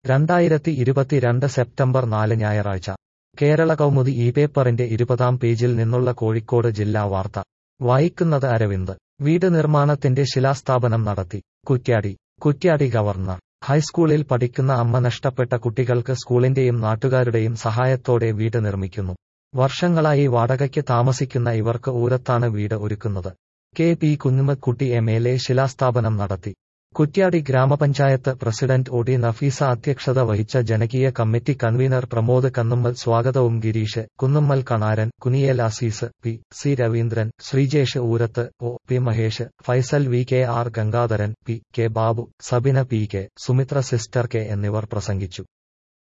രണ്ടായിരത്തി ഇരുപത്തിരണ്ട് സെപ്റ്റംബർ നാല് ഞായറാഴ്ച കേരള കൗമുദി ഈ പേപ്പറിന്റെ ഇരുപതാം പേജിൽ നിന്നുള്ള കോഴിക്കോട് ജില്ലാ വാർത്ത വായിക്കുന്നത് അരവിന്ദ് വീട് നിർമ്മാണത്തിന്റെ ശിലാസ്ഥാപനം നടത്തി കുറ്റ്യാടി കുറ്റ്യാടി ഗവർണർ ഹൈസ്കൂളിൽ പഠിക്കുന്ന അമ്മ നഷ്ടപ്പെട്ട കുട്ടികൾക്ക് സ്കൂളിന്റെയും നാട്ടുകാരുടെയും സഹായത്തോടെ വീട് നിർമ്മിക്കുന്നു വർഷങ്ങളായി വാടകയ്ക്ക് താമസിക്കുന്ന ഇവർക്ക് ഊരത്താണ് വീട് ഒരുക്കുന്നത് K P Kunhammadkutty M L A ശിലാസ്ഥാപനം നടത്തി കുറ്റ്യാടി ഗ്രാമപഞ്ചായത്ത് പ്രസിഡന്റ് ഒ ഡി നഫീസ അധ്യക്ഷത വഹിച്ച ജനകീയ കമ്മിറ്റി കൺവീനർ പ്രമോദ് കന്നുമ്മൽ സ്വാഗതവും Girish Kunnummal Kanaran Kuniyel Azeez P C Raveendran Sreejesh Urath O P Mahesh Faisal V K R Gangadharan P K Babu Sabina P K Sumithra sister K എന്നിവർ പ്രസംഗിച്ചു